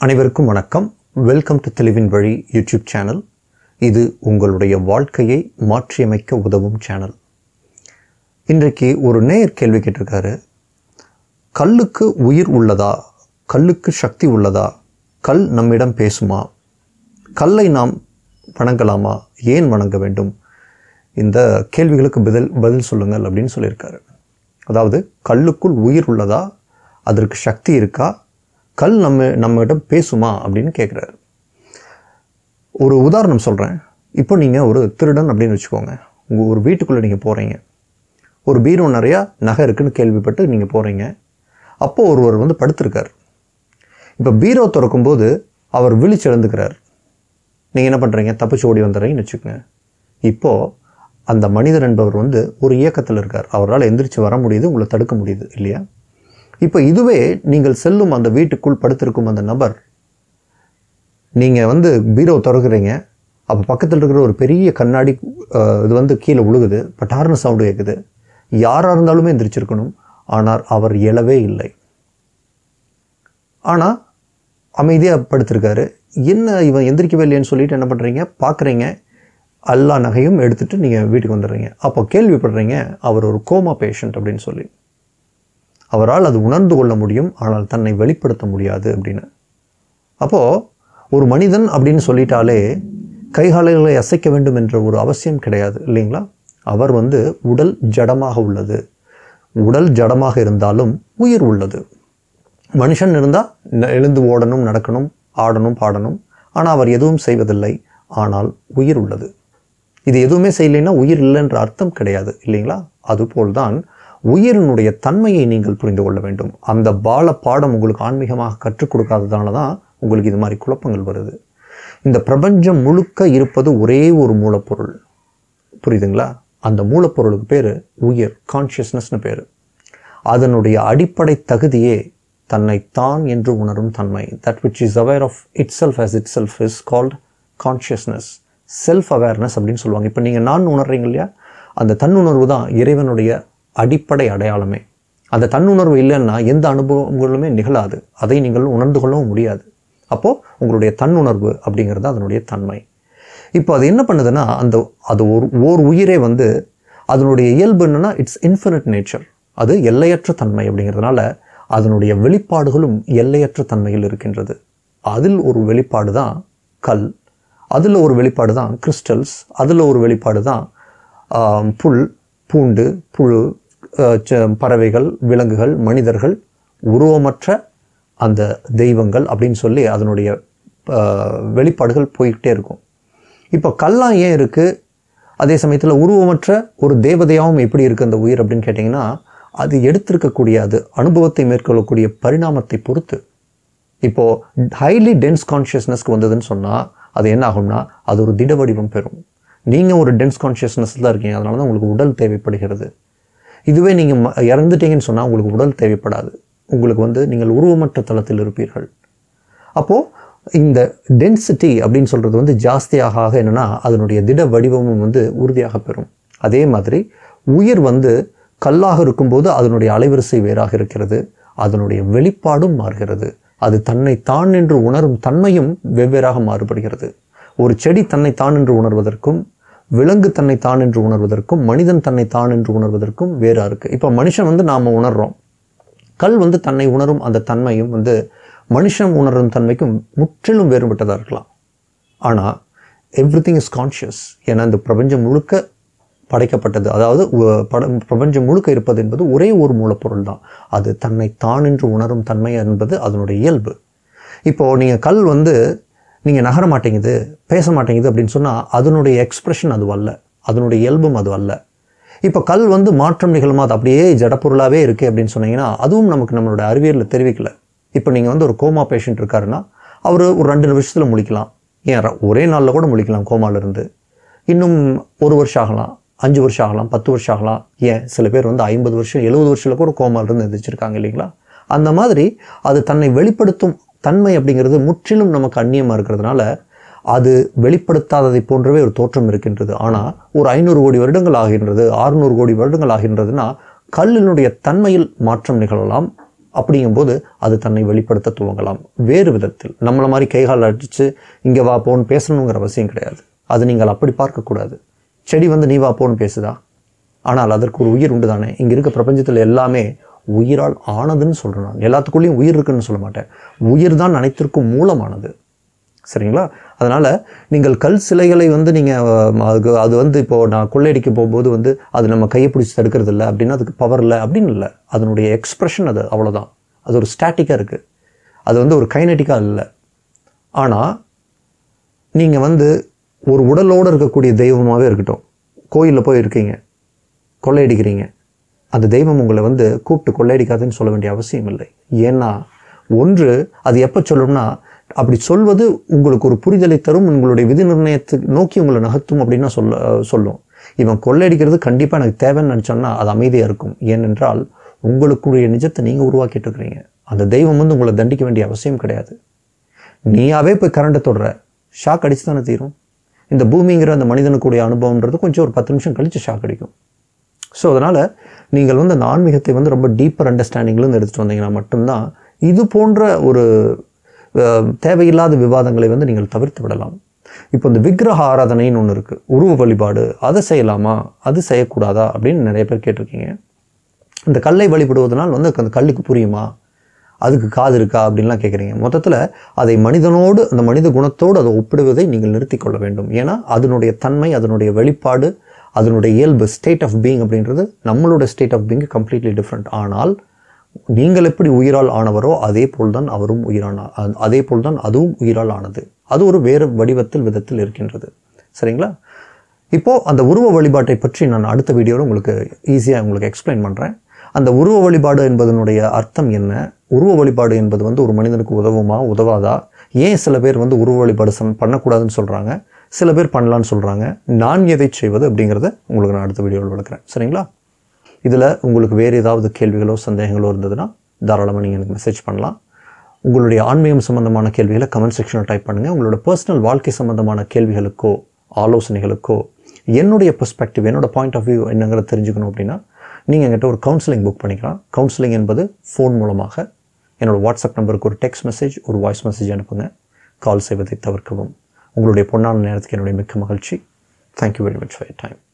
அனைவருக்கும் வணக்கம் welcome to தெளிவின் வழி யூடியூப் சேனல் இது உங்களுடைய வாழ்க்கையை மாற்றியமைக்க உதவும் சேனல் இன்றைக்கு ஒரு நேயர் கேள்வி கேட்டிருக்காரு கல்லுக்கு உயிர் உள்ளதா கல்லுக்கு சக்தி உள்ளதா கல் நம்மிடம் பேசுமா கல்லை நாம் வணங்கலாமா ஏன் வணங்க வேண்டும் இந்த கேள்விகளுக்கு பதில் பதில் சொல்லுங்கள் அப்படின்னு சொல்லியிருக்காரு அதாவது கல்லுக்குள் உயிர் உள்ளதா அதற்கு சக்தி இருக்கா கல் நம்ம நம்மிடம் பேசுமா அப்படின்னு கேட்குறாரு ஒரு உதாரணம் சொல்கிறேன் இப்போ நீங்கள் ஒரு திருடன் அப்படின்னு வச்சுக்கோங்க உங்கள் ஒரு வீட்டுக்குள்ளே நீங்கள் போகிறீங்க ஒரு பீரோ நிறையா நகை இருக்குன்னு கேள்விப்பட்டு நீங்கள் போகிறீங்க அப்போது ஒருவர் வந்து படுத்திருக்கார் இப்போ பீரோ திறக்கும்போது அவர் விழிச்செழுந்துக்கிறார் நீங்கள் என்ன பண்ணுறீங்க தப்பிச்சு ஓடி வந்துடுறீங்கன்னு வச்சுக்கோங்க இப்போது அந்த மனிதர் என்பவர் வந்து ஒரு இயக்கத்தில் இருக்கார் அவரால் எந்திரிச்சு வர முடியுது உங்களை தடுக்க முடியுது இல்லையா இப்போ இதுவே நீங்கள் செல்லும் அந்த வீட்டுக்குள் படுத்திருக்கும் அந்த நபர் நீங்கள் வந்து பீரோ திறக்கிறீங்க அப்போ பக்கத்தில் இருக்கிற ஒரு பெரிய கண்ணாடி அஹ், இது வந்து கீழே விழுகுது பட்டார்னு சவுண்டு கேட்குது யாராக இருந்தாலுமே எந்திரிச்சிருக்கணும் ஆனால் அவர் எழவே இல்லை ஆனால் அமைதியாக படுத்திருக்காரு என்ன இவன் எந்திரிக்கவே இல்லைன்னு சொல்லிட்டு என்ன பண்ணுறீங்க பார்க்குறீங்க எல்லா நகையும் எடுத்துகிட்டு நீங்கள் வீட்டுக்கு வந்துடுறீங்க அப்போ கேள்விப்படுறீங்க அவர் ஒரு கோமா பேஷண்ட் அப்படின்னு சொல்லி அவரால் அது உணர்ந்து கொள்ள முடியும் ஆனால் தன்னை வெளிப்படுத்த முடியாது அப்படின்னு அப்போது ஒரு மனிதன் அப்படின்னு சொல்லிட்டாலே கைகாலைகளை அசைக்க வேண்டும் என்ற ஒரு அவசியம் கிடையாது இல்லைங்களா அவர் வந்து உடல் ஜடமாக உள்ளது உடல் ஜடமாக இருந்தாலும் உயிர் உள்ளது மனுஷன் இருந்தால் எழுந்து ஓடணும் நடக்கணும் ஆடணும் பாடணும் ஆனால் அவர் எதுவும் செய்வதில்லை ஆனால் உயிர் உள்ளது இது எதுவுமே செய்யலைன்னா உயிர் இல்லைன்ற அர்த்தம் கிடையாது இல்லைங்களா அதுபோல்தான் உயிரினுடைய தன்மையை நீங்கள் புரிந்து கொள்ள வேண்டும் அந்த பால பாடம் உங்களுக்கு ஆன்மீகமாக கற்றுக் கொடுக்காததால தான் உங்களுக்கு இது மாதிரி குழப்பங்கள் வருது இந்த பிரபஞ்சம் முழுக்க இருப்பது ஒரே ஒரு மூலப்பொருள் புரியுதுங்களா அந்த மூலப்பொருளுக்கு பேர் உயிர் கான்ஷியஸ்னஸ்னு பேர் அதனுடைய அடிப்படை தகுதியே தன்னை தான் என்று உணரும் தன்மை that which is aware of itself as itself is called consciousness self awareness அப்படின்னு சொல்லுவாங்க இப்போ நீங்கள் நான் உணர்றீங்க இல்லையா அந்த தன்னுணர்வு தான் இறைவனுடைய அடிப்படை அடையாளமே அந்த தன்னுணர்வு இல்லைன்னா எந்த அனுபவங்களுமே நிகழாது அதை நீங்கள் உணர்ந்து கொள்ளவும் முடியாது அப்போது உங்களுடைய தன்னுணர்வு அப்படிங்கிறது அதனுடைய தன்மை இப்போ அது என்ன பண்ணுதுன்னா அந்த அது ஒரு ஓர் உயிரே வந்து அதனுடைய இயல்பு என்னன்னா இட்ஸ் இன்ஃபினிட் நேச்சர் அது எல்லையற்ற தன்மை அப்படிங்கிறதுனால அதனுடைய வெளிப்பாடுகளும் எல்லையற்ற தன்மையில் இருக்கின்றது அதில் ஒரு வெளிப்பாடு தான் கல் அதில் ஒரு வெளிப்பாடு தான் கிறிஸ்டல்ஸ் அதில் ஒரு வெளிப்பாடு தான் ஆம், புல் பூண்டு புழு அஹ், ச- பறவைகள் விலங்குகள் மனிதர்கள் உருவமற்ற அந்த தெய்வங்கள் அப்படின்னு சொல்லி அதனுடைய அஹ், வெளிப்பாடுகள் போய்கிட்டே இருக்கும் இப்போ கல்லாம் ஏன் இருக்குது அதே சமயத்தில் உருவமற்ற ஒரு தேவதையாகவும் எப்படி இருக்குது அந்த உயிர் அப்படின்னு கேட்டிங்கன்னா அது எடுத்திருக்கக்கூடிய அது அனுபவத்தை மேற்கொள்ளக்கூடிய பரிணாமத்தை பொறுத்து இப்போது ஹைலி டென்ஸ் கான்ஷியஸ்னஸ்க்கு வந்ததுன்னு சொன்னால் அது என்ன ஆகும்னா அது ஒரு திட வடிவம் பெறும் நீங்கள் ஒரு டென்ஸ் கான்ஷியஸ்னஸ் தான் இருக்கீங்க அதனால தான் உங்களுக்கு உடல் தேவைப்படுகிறது இதுவே நீங்கள் இறந்துட்டீங்கன்னு சொன்னால் உங்களுக்கு உடல் தேவைப்படாது உங்களுக்கு வந்து நீங்கள் உருவமற்ற தளத்தில் இருப்பீர்கள் அப்போது இந்த டென்சிட்டி அப்படின்னு சொல்கிறது வந்து ஜாஸ்தியாக ஆக என்னென்னா அதனுடைய திட வடிவமும் வந்து உறுதியாக பெறும் அதே மாதிரி உயிர் வந்து கல்லாக இருக்கும்போது அதனுடைய அலைவரிசை வேறாக இருக்கிறது அதனுடைய வெளிப்பாடும் மாறுகிறது அது தன்னை தான் என்று உணரும் தன்மையும் வெவ்வேறாக மாறுபடுகிறது ஒரு செடி தன்னை தான் என்று உணர்வதற்கும் விலங்கு தன்னை தான் என்று உணர்வதற்கும் மனிதன் தன்னை தான் என்று உணர்வதற்கும் வேறா இருக்குது இப்போ மனுஷன் வந்து நாம் உணர்றோம் கல் வந்து தன்னை உணரும் அந்த தன்மையும் வந்து மனுஷன் உணரும் தன்மைக்கும் முற்றிலும் வேறுபட்டதாக இருக்கலாம் ஆனால் எவ்ரி திங் இஸ் கான்ஷியஸ் ஏன்னா இந்த பிரபஞ்சம் முழுக்க படைக்கப்பட்டது அதாவது உ- பட பிரபஞ்சம் முழுக்க இருப்பது என்பது ஒரே ஒரு மூலப்பொருள் தான் அது தன்னை தான் என்று உணரும் தன்மை என்பது அதனுடைய இயல்பு இப்போது நீங்கள் கல் வந்து நீங்கள் நகர மாட்டேங்குது பேச மாட்டேங்குது அப்படின்னு சொன்னால் அதனுடைய எக்ஸ்பிரஷன் அது அல்ல அதனுடைய இயல்பும் அது அல்ல இப்போ கல் வந்து மாற்றம் நிகழுமா அது அப்படியே ஜடப்பொருளாகவே இருக்குது அப்படின்னு சொன்னீங்கன்னா அதுவும் நமக்கு நம்மளோட அறிவியலில் தெரிவிக்கல இப்போ நீங்கள் வந்து ஒரு கோமா பேஷண்ட் இருக்காருன்னா அவர் ஒரு ரெண்டு நிமிஷத்தில் முழிக்கலாம் ஏன் ர- ஒரே நாளில் கூட முழிக்கலாம் கோமால இருந்து இன்னும் ஒரு வருஷம் ஆகலாம் அஞ்சு வருஷம் ஆகலாம் பத்து வருஷம் ஆகலாம் ஏன் சில பேர் வந்து ஐம்பது வருஷம் எழுபது வருஷத்தில் கூட கோமால இருந்து எந்திரிச்சிருக்காங்க இல்லைங்களா அந்த மாதிரி அது தன்னை வெளிப்படுத்தும் தன்மை அப்படிங்கிறது முற்றிலும் நமக்கு அந்நியமாக இருக்கிறதுனால அது வெளிப்படுத்தாததை போன்றவே ஒரு தோற்றம் இருக்கின்றது ஆனால் ஒரு ஐநூறு கோடி வருடங்கள் ஆகின்றது ஆறுநூறு கோடி வருடங்கள் ஆகின்றதுன்னா கல்லினுடைய தன்மையில் மாற்றம் நிகழலாம் அப்படிங்கும்போது அது தன்னை வெளிப்படுத்த துவங்கலாம் வேறு விதத்தில் நம்மளை மாதிரி கைகால் அடித்து இங்கே வா போன்னு பேசணுங்கிற அவசியம் கிடையாது அது நீங்கள் அப்படி பார்க்கக்கூடாது செடி வந்து நீ வா போன்னு பேசுதா ஆனால் அதற்கு ஒரு உயிர் உண்டு தானே இங்கே இருக்க பிரபஞ்சத்தில் எல்லாமே உயிரால் ஆனதுன்னு சொல்கிறேன் நான் எல்லாத்துக்குள்ளேயும் உயிர் இருக்குன்னு சொல்ல மாட்டேன் உயிர் தான் அனைத்திற்கும் மூலமானது சரிங்களா அதனால் நீங்கள் கல் சிலைகளை வந்து நீங்கள் அதுக்கு அது வந்து இப்போது நான் கொள்ளையடிக்க போகும்போது வந்து அது நம்ம கையை பிடிச்சி தடுக்கிறது இல்லை அப்படின்னா அதுக்கு பவர் இல்லை அப்படின்னு இல்லை அதனுடைய எக்ஸ்ப்ரெஷன் அது அவ்வளோதான் அது ஒரு ஸ்டாட்டிக்காக இருக்குது அது வந்து ஒரு கைனட்டிக்காக இல்லை ஆனால் நீங்கள் வந்து ஒரு உடலோடு இருக்கக்கூடிய தெய்வமாகவே இருக்கட்டும் கோயிலில் போய் இருக்கீங்க கொள்ளையடிக்கிறீங்க அந்த தெய்வம் உங்களை வந்து கூப்பிட்டு கொள்ளையடிக்காதுன்னு சொல்ல வேண்டிய அவசியம் இல்லை ஏன்னா ஒன்று அது எப்போ சொல்லும்னா அப்படி சொல்வது உங்களுக்கு ஒரு புரிதலை தரும் உங்களுடைய விதி நிர்ணயத்துக்கு நோக்கி உங்களை நகர்த்தும் அப்படின்னா சொல்ல சொல்லும் இவன் கொள்ளையடிக்கிறது கண்டிப்பாக எனக்கு தேவைன்னு நினச்சோன்னா அது அமைதியாக இருக்கும் ஏனென்றால் உங்களுக்குரிய நிஜத்தை நீங்கள் உருவாக்கிட்டு இருக்கிறீங்க அந்த தெய்வம் வந்து உங்களை தண்டிக்க வேண்டிய அவசியம் கிடையாது நீயாவே போய் கரண்ட்டை தொடுற ஷாக் அடிச்சு தானே தீரும் இந்த பூமிங்கிற அந்த மனிதனுக்குடைய அனுபவம்ன்றது கொஞ்சம் ஒரு பத்து நிமிஷம் கழித்து ஷாக் அடிக்கும் ஸோ அதனால் நீங்கள் வந்து அந்த ஆன்மீகத்தை வந்து ரொம்ப டீப்பர் அண்டர்ஸ்டாண்டிங்லேருந்து எடுத்துகிட்டு வந்தீங்கன்னா மட்டும்தான் இது போன்ற ஒரு அஹ், தேவையில்லாத விவாதங்களை வந்து நீங்கள் தவிர்த்து விடலாம் இப்போ இந்த விக்கிரக ஆராதனைன்னு ஒன்று இருக்குது உருவ வழிபாடு அதை செய்யலாமா அது செய்யக்கூடாதா அப்படின்னு நிறைய பேர் கேட்டிருக்கீங்க இந்த கல்லை வழிபடுவதனால் வந்து அந்த கல்லுக்கு புரியுமா அதுக்கு காது இருக்கா அப்படின்லாம் கேட்குறீங்க மொத்தத்தில் அதை மனிதனோடு அந்த மனித குணத்தோடு அதை ஒப்பிடுவதை நீங்கள் நிறுத்திக் கொள்ள வேண்டும் ஏன்னா அதனுடைய தன்மை அதனுடைய வெளிப்பாடு அதனுடைய இயல்பு ஸ்டேட் ஆஃப் பீயிங் அப்படின்றது நம்மளோட state of being completely different ஆனால் நீங்கள் எப்படி உயிரால் ஆனவரோ அதே போல்தான் அவரும் உயிரான அ- அதே போல்தான் அதுவும் உயிரால் ஆனது அது ஒரு வேறு வடிவத்தில் விதத்தில் இருக்கின்றது சரிங்களா இப்போது அந்த உருவ வழிபாட்டை பற்றி நான் அடுத்த வீடியோவில் உங்களுக்கு ஈஸியாக உங்களுக்கு எக்ஸ்பிளைன் பண்ணுறேன் அந்த உருவ வழிபாடு என்பதனுடைய அர்த்தம் என்ன உருவ வழிபாடு என்பது வந்து ஒரு மனிதனுக்கு உதவுமா உதவாதா ஏன் சில பேர் வந்து உருவ வழிபாடு சம் பண்ணக்கூடாதுன்னு சொல்கிறாங்க சில பேர் பண்ணலான்னு சொல்கிறாங்க நான் எதை செய்வது அப்படிங்கிறத உங்களுக்கு நான் அடுத்த வீடியோவில் விளக்குறேன் சரிங்களா இதில் உங்களுக்கு வேறு ஏதாவது கேள்விகளோ சந்தேகங்களோ இருந்ததுன்னா தாராளமாக நீங்கள் எனக்கு மெசேஜ் பண்ணலாம் உங்களுடைய ஆன்மீகம் சம்பந்தமான கேள்விகளை கமெண்ட் செக்ஷனில் டைப் பண்ணுங்கள் உங்களோட பர்சனல் வாழ்க்கை சம்பந்தமான கேள்விகளுக்கோ ஆலோசனைகளுக்கோ என்னுடைய பெர்ஸ்பெக்டிவ் என்னோட பாயிண்ட் ஆஃப் வியூ என்னங்கிறத தெரிஞ்சுக்கணும் அப்படின்னா நீங்கள் என்கிட்ட ஒரு கவுன்சிலிங் புக் பண்ணிக்கலாம் கவுன்சிலிங் என்பது ஃபோன் மூலமாக என்னோட வாட்ஸ்அப் நம்பருக்கு ஒரு டெக்ஸ்ட் மெசேஜ் ஒரு வாய்ஸ் மெசேஜ் அனுப்புங்க கால் செய்வதை தவிர்க்கவும் உங்களுடைய பொன்னான நேரத்துக்கு என்னுடைய மிக்க மகிழ்ச்சி thank you very much for time